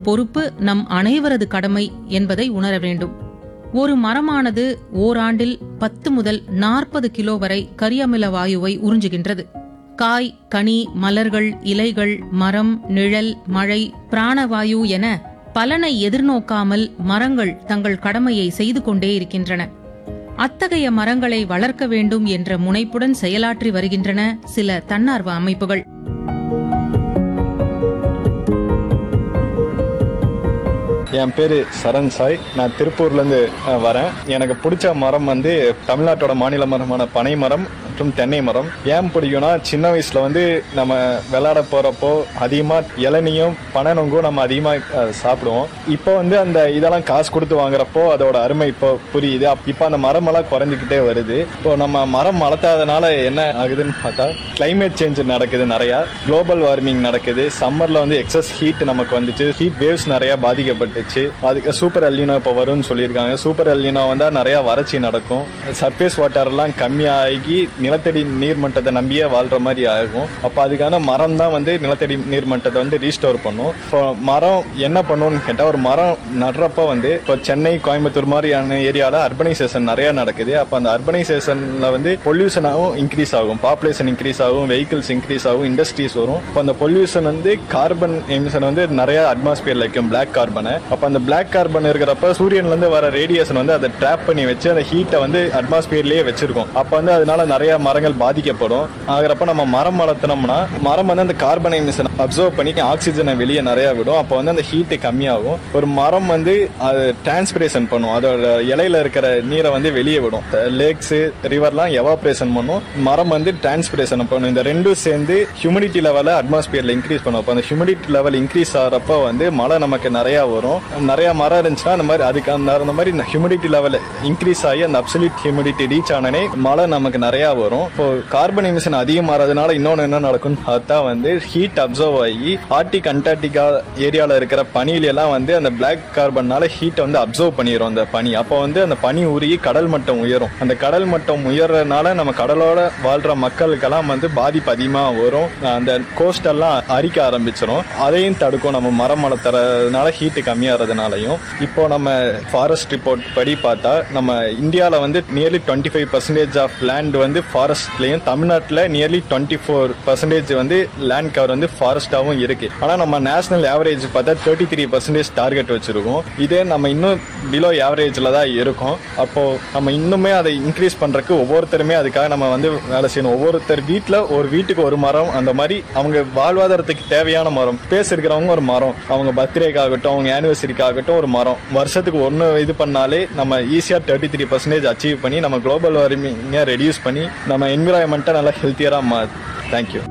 பொறுப்பு நம் அனைவரது கடமை என்பதை உணர வேண்டும் ஒரு மரமானது ஓராண்டில் பத்து முதல் நாற்பது கிலோ வரை கரியமில வாயுவை உறிஞ்சுகின்றது காய் கனி மலர்கள் இலைகள் மரம் நிழல் மழை பிராணவாயு என பலனை எதிர்நோக்காமல் மரங்கள் தங்கள் கடமையை செய்து கொண்டே இருக்கின்றன அத்தகைய மரங்களை வளர்க்க வேண்டும் என்ற முனைப்புடன் செயலாற்றி வருகின்றன சில தன்னார்வ அமைப்புகள் என் பேர் சரண் சாய் நான் திருப்பூர்லேருந்து அஹ், வரேன் எனக்கு பிடிச்ச மரம் வந்து தமிழ்நாட்டோட மாநில மரமான பனை மரம் மற்றும் தென்னை மரம் ஏன் பிடிக்கும்னா சின்ன வயசில் வந்து நம்ம விளையாட போகிறப்போ அதிகமாக இளநியும் பனநொங்கும் நம்ம அதிகமாக சாப்பிடுவோம் இப்போ வந்து அந்த இதெல்லாம் காசு கொடுத்து வாங்குறப்போ அதோட அருமை இப்போ புரியுது அப்- இப்போ அந்த மரமெல்லாம் குறைஞ்சிக்கிட்டே வருது இப்போ நம்ம மரம் வளர்த்தாதனால என்ன ஆகுதுன்னு பார்த்தா climate சேஞ்ச் நடக்குது நிறையா குளோபல் வார்மிங் நடக்குது சம்மர்ல வந்து எக்ஸஸ் ஹீட் நமக்கு வந்துச்சு ஹீட் வேவ்ஸ் நிறைய பாதிக்கப்பட்டுச்சு அதுக்கு சூப்பர் அல்லினோ இப்போ வரும்னு சொல்லியிருக்காங்க சூப்பர் அல்லினோ வந்தா நிறைய வறட்சி நடக்கும் சர்ஃபேஸ் வாட்டர் எல்லாம் கம்மியாகி நிலத்தடி நீர் மட்டத்தை நம்பியே வாழ்ற மாதிரி ஆகும் அப்போ அதுக்கான மரம் தான் வந்து நிலத்தடி நீர் மட்டத்தை வந்து ரீஸ்டோர் பண்ணும் இப்போ மரம் என்ன பண்ணும்னு கேட்டால் ஒரு மரம் நடுறப்ப வந்து இப்போ சென்னை கோயம்புத்தூர் மாதிரியான ஏரியாவில் அர்பனைசேஷன் நிறைய நடக்குது அப்போ அந்த அர்பனைசேஷனில் வந்து பொல்யூஷனாகவும் இன்க்ரீஸ் ஆகும் பாப்புலேஷன் இன்க்ரீஸ் ஆகும் வெஹிக்கிள்ஸ் இன்க்ரீஸ் ஆகும் இண்டஸ்ட்ரீஸ் வரும் இப்போ அந்த பொல்யூஷன் வந்து கார்பன் எமிஷன் வந்து நிறைய அட்மாஸ்பியர்ல வைக்கும் பிளாக் கார்பனை அப்போ அந்த பிளாக் கார்பன் இருக்கிறப்ப சூரியன்ல இருந்து வர ரேடியேஷன் வந்து அதை ட்ராப் பண்ணி வச்சு அந்த ஹீட்டை வந்து அட்மாஸ்பியர்லயே வச்சிருக்கும் அப்போ வந்து அதனால நிறைய மரங்கள் பாதிக்கப்படும் ஆகிறப்ப நம்ம மரம் வளர்த்தனோம்னா மரம் வந்து அந்த கார்பன் எமிஷன் அப்சர்வ் பண்ணி ஆக்சிஜனை வெளியே நிறைய விடும் அப்போ வந்து அந்த ஹீட்டு கம்மியாகும் ஒரு மரம் வந்து அது டிரான்ஸ்பிரேஷன் பண்ணும் அதோட இலையில இருக்கிற நீரை வந்து வெளியே விடும் லேக்ஸ் ரிவர்லாம் எவாப்ரேஷன் பண்ணும் மரம் வந்து டிரான்ஸ்பிரேஷன் பண்ணும் இந்த ரெண்டும் சேர்ந்து ஹியூமிடிட்டி லெவலை அட்மாஸ்பியர்ல இன்க்ரீஸ் பண்ணும் அப்போ அந்த ஹியூமிடிட்டி லெவல் இன்க்ரீஸ் ஆகிறப்ப வந்து மழை நமக்கு நிறைய வரும் நிறைய மரம் இருந்துச்சுன்னா அந்த மாதிரி அதுக்கு அந்த அந்த மாதிரி இந்த ஹியூமிடிட்டி லெவல் இன்க்ரீஸ் ஆகி அந்த அப்சல்யூட் ஹியூமிடிட்டி ரீச் ஆனனே மழை நமக்கு நிறைய வரும் இப்போ கார்பன் எமிஷன் அதிகமாகிறதுனால இன்னொன்று என்ன நடக்கும்னு பார்த்தா வந்து ஹீட் அப்சர்வ் ஆகி ஆர்டிக் அண்டார்டிகா ஏரியாவில் இருக்கிற பனியில எல்லாம் வந்து அந்த பிளாக் கார்பன்னால ஹீட்டை வந்து அப்சர்வ் பண்ணிடும் அந்த பனி அப்போ வந்து அந்த பனி உருகி கடல் மட்டம் உயரும் அந்த கடல் மட்டம் உயர்றதுனால நம்ம கடலோட வாழ்ற மக்களுக்கெல்லாம் வந்து பாதிப்பு அதிகமாக வரும் அந்த கோஸ்ட் எல்லாம் அரிக்க ஆரம்பிச்சிடும் அதையும் தடுக்கும் நம்ம மரம் வளர்த்துறதுனால ஹீட்டு கம்மியாகிறதுனாலையும் இப்போ நம்ம ஃபாரஸ்ட் ரிப்போர்ட் படி பார்த்தா நம்ம இந்தியாவில் வந்து nearly twenty five percentage of land வந்து ஃபாரஸ்ட்லேயும் தமிழ்நாட்டில் நியர்லி டுவெண்ட்டி ஃபோர் பர்சன்டேஜ் வந்து லேண்ட் கவர் வந்து ஃபாரஸ்டாகவும் இருக்கு ஆனால் நம்ம நேஷனல் ஆவரேஜ் பார்த்தா தேர்ட்டி த்ரீ பர்சன்டேஜ் டார்கெட் வச்சிருக்கோம் இதே நம்ம இன்னும் பிலோ ஆவரேஜில் தான் இருக்கோம் அப்போ நம்ம இன்னுமே அதை இன்க்ரீஸ் பண்றதுக்கு ஒவ்வொருத்தருமே அதுக்காக நம்ம வந்து வேலை செய்யணும் ஒவ்வொருத்தர் வீட்டில் ஒரு வீட்டுக்கு ஒரு மரம் அந்த மாதிரி அவங்க வாழ்வாதாரத்துக்கு தேவையான மரம் பேஸ் இருக்கிறவங்க ஒரு மரம் அவங்க பர்த்டேக்காகட்டும் அவங்க ஆனிவர்சரிக்காகட்டும் ஒரு மரம் வருஷத்துக்கு ஒன்று இது பண்ணாலே நம்ம ஈஸியாக தேர்ட்டி த்ரீ பர்சன்டேஜ் அச்சீவ் பண்ணி நம்ம குளோபல் வார்மிங்கை ரெடியூஸ் பண்ணி நம்ம என்விரான்மெண்ட்டை நல்லா ஹெல்த்தியராக மா தேங்க்யூ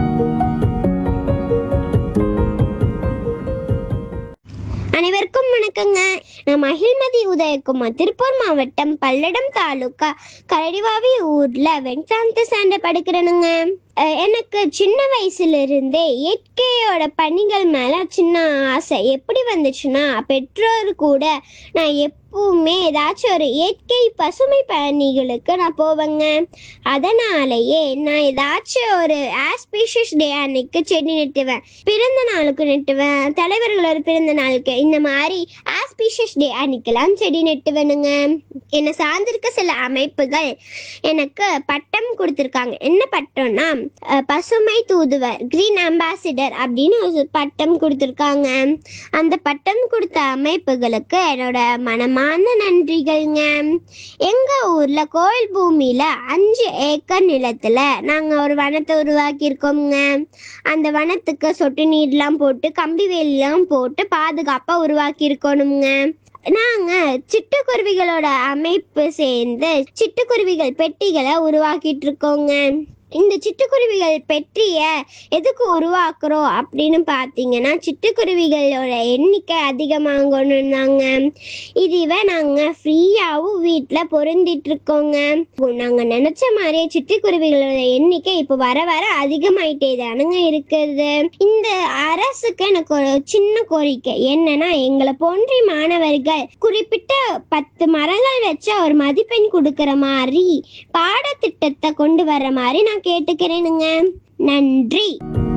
அனைவருக்கும் வணக்கங்க நான் மகிழ்மதி உதயகுமார் திருப்பூர் மாவட்டம் பல்லடம் தாலுகா கரடிவாவி ஊர்ல வெங்காந்த சாண்ட படுக்கிறேனுங்க அஹ் எனக்கு சின்ன வயசுல இருந்தே இயற்கையோட பணிகள் மேல சின்ன ஆசை எப்படி வந்துச்சுன்னா பெற்றோர் கூட நான் எப்பவுமே ஏதாச்சும் ஒரு இயற்கை பசுமை பணிகளுக்கு நான் போவேங்க அதனாலேயே நான் ஏதாச்சும் ஒரு ஆஸ்பீஷியஸ் டே அன்னைக்கு செடி நட்டுவேன் பிறந்த நாளுக்கு நட்டுவேன் தலைவர்களோட பிறந்த நாளுக்கு இந்த மாதிரி ஆஸ்பீஷியஸ் டே அன்னைக்கெல்லாம் செடி நட்டுவேனுங்க என்னை சார்ந்திருக்க சில அமைப்புகள் எனக்கு பட்டம் கொடுத்துருக்காங்க என்ன பட்டம்னா அஹ், பசுமை தூதுவர் கிரீன் அம்பாசிடர் அப்படின்னு ஒரு பட்டம் கொடுத்துருக்காங்க அந்த பட்டம் கொடுத்த அமைப்புகளுக்கு என்னோட மனமான நன்றிகள்ங்க எங்க ஊர்ல கோயில் பூமியில அஞ்சு ஏக்கர் நிலத்துல நாங்க ஒரு வனத்தை உருவாக்கி இருக்கோம்ங்க அந்த வனத்துக்கு சொட்டு நீர்லாம் போட்டு கம்பி வேலிலாம் போட்டு பாதுகாப்பா உருவாக்கி இருக்கணுங்க நாங்க சிட்டுக்குருவிகளோட அமைப்பு சேர்ந்து சிட்டுக்குருவிகள் பெட்டிகளை உருவாக்கிட்டு இருக்கோங்க இந்த சிட்டுக்குருவிகள் பெட்டிய எதுக்கு உருவாக்குறோம் அப்படின்னு பார்த்தீங்கன்னா சிட்டுக்குருவிகளோட எண்ணிக்கை அதிகமாகணும் தாங்க இதுவே நாங்கள் ஃப்ரீயாகவும் வீட்டில் பொருந்திட்டு இருக்கோங்க நாங்கள் நினச்ச மாதிரியே சிட்டுக்குருவிகளோட எண்ணிக்கை இப்போ வர வர அதிகமாயிட்டே தானுங்க இருக்குது இந்த அரசுக்கு எனக்கு ஒரு சின்ன கோரிக்கை என்னன்னா எங்களை போன்ற மாணவர்கள் குறிப்பிட்ட பத்து மரங்கள் வச்சா ஒரு மதிப்பெண் கொடுக்கிற மாதிரி பாடத்திட்டத்தை கொண்டு வர்ற மாதிரி நான் கேட்டுக்கிறேனுங்க நன்றி